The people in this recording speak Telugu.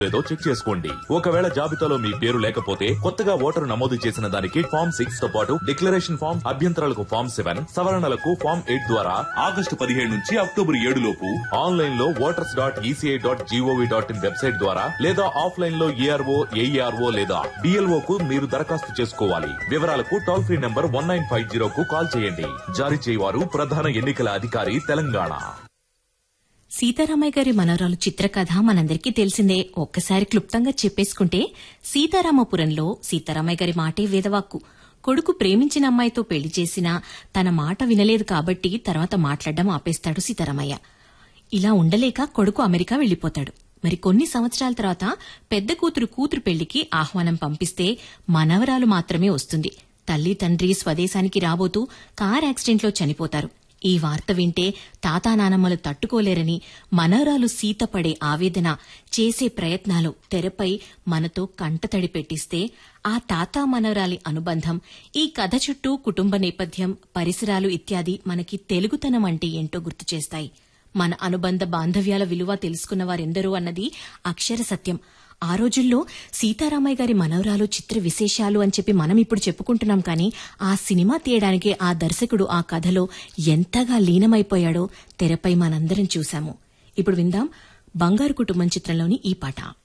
లేదో చెక్ చేసుకోండి ఒకవేళ జాబితాలో మీ పేరు లేకపోతే కొత్తగా ఓటరు నమోదు చేసిన దానికి ఫామ్ సిక్స్ తో పాటు డిక్లరేషన్ ఫామ్ అభ్యంతరాలకు ఫామ్ సెవెన్ సవరణలకు ఫామ్ ఎయిట్ ద్వారా ఆగస్టు పదిహేడు నుంచి అక్టోబర్ ఏడు లోపు ఆన్లైన్ లో voters dot ECI dot GOV dot in website ద్వారా లేదా ఆఫ్లైన్ లో ఏఆర్ఓ ఏఈఆర్ఓ లేదా డిఎల్ఓ కు మీరు దరఖాస్తు చేసుకోవాలి వివరాలకు toll free number one nine five zero కు కాల్ చేయండి జారీ చేయవారు ప్రధాన ఎన్నికల అధికారి తెలంగాణ సీతారామయ్య గారి మనవరాలు చిత్రకథ మనందరికీ తెలిసిందే ఒక్కసారి క్లుప్తంగా చెప్పేసుకుంటే సీతారామపురంలో సీతారామయ్య గారి మాటే వేదవాక్కు కొడుకు ప్రేమించిన అమ్మాయితో పెళ్లి చేసినా తన మాట వినలేదు కాబట్టి తర్వాత మాట్లాడడం ఆపేస్తాడు సీతారామయ్య ఇలా ఉండలేక కొడుకు అమెరికా వెళ్లిపోతాడు మరి కొన్ని సంవత్సరాల తర్వాత పెద్ద కూతురు కూతురు పెళ్లికి ఆహ్వానం పంపిస్తే మనవరాలు మాత్రమే వస్తుంది తల్లి తండ్రి స్వదేశానికి రాబోతూ కార్ యాక్సిడెంట్లో చనిపోతారు ఈ వార్త వింటే తాతా నానమ్మలు తట్టుకోలేరని మనవరాలు సీత పడే ఆవేదన చేసే ప్రయత్నాలు తెరపై మనతో కంటతడి పెట్టిస్తే ఆ తాతా మనవరాలి అనుబంధం ఈ కథ చుట్టూ కుటుంబ నేపథ్యం పరిసరాలు ఇత్యాది మనకి తెలుగుతనం అంటే ఏంటో గుర్తు చేస్తాయి మన అనుబంధ బాంధవ్యాల విలువ తెలుసుకున్న వారెందరూ అన్నది అక్షర సత్యం ఆ రోజుల్లో సీతారామయ్య గారి మనవరాలు చిత్ర విశేషాలు అని చెప్పి మనం ఇప్పుడు చెప్పుకుంటున్నాం కానీ ఆ సినిమా తీయడానికి ఆ దర్శకుడు ఆ కథలో ఎంతగా లీనమైపోయాడో తెరపై మనందరం చూశాము ఇప్పుడు విందాం బంగారు కుటుంబం చిత్రంలోని ఈ పాట